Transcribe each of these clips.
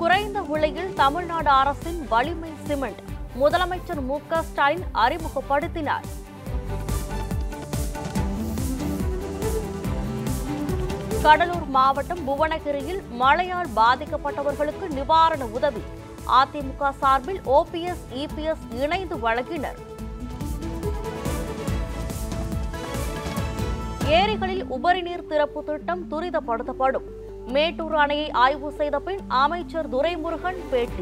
குறைந்த விலையில் தமிழ்நாடு அரசின் வலிமை சிமெண்ட் முதலமைச்சர் மு க ஸ்டாலின் அறிமுகப்படுத்தினார் கடலூர் மாவட்டம் புவனகிரியில் மழையால் பாதிக்கப்பட்டவர்களுக்கு நிவாரண உதவி அதிமுக சார்பில் ஓபிஎஸ் இபிஎஸ் இணைந்து வழங்கினர் ஏரிகளில் உபரி நீர் திறப்பு திட்டம் துரிதப்படுத்தப்படும் மேட்டூர் அணையை ஆய்வு செய்த பின் அமைச்சர் துரைமுருகன் பேட்டி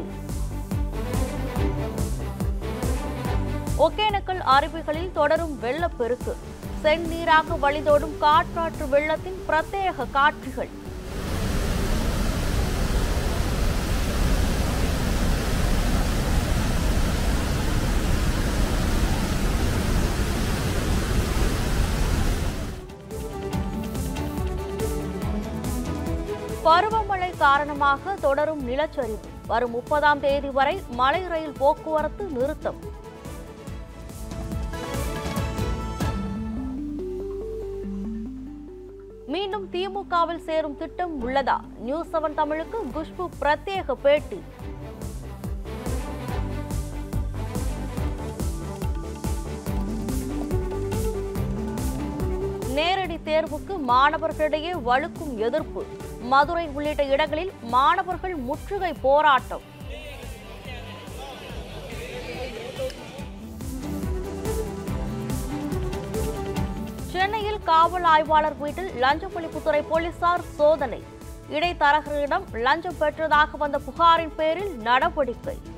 ஒகேனக்கல் அருவிகளில் தொடரும் வெள்ளப்பெருக்கு செந்நீராக வழிதோடும் காற்றாற்று வெள்ளத்தின் பிரத்யேக காட்சிகள் பருவமழை காரணமாக தொடரும் நிலச்சரிவு வரும் முப்பதாம் தேதி வரை மலை ரயில் போக்குவரத்து நிறுத்தம் மீண்டும் திமுகவில் சேரும் திட்டம் உள்ளதா நியூஸ் செவன் தமிழுக்கு குஷ்பு பிரத்யேக பேட்டி நேரடி தேர்வுக்கு மாணவர்களிடையே வலுக்கும் எதிர்ப்பு மதுரை உள்ளிட்ட இடங்களில் மாணவர்கள் முற்றுகை போராட்டம் சென்னையில் காவல் ஆய்வாளர் வீட்டில் லஞ்சப்பொழிப்புத்துறை போலீசார் சோதனை இடைத்தரகர்களிடம் லஞ்சம் பெற்றதாக வந்த புகாரின் பேரில் நடவடிக்கை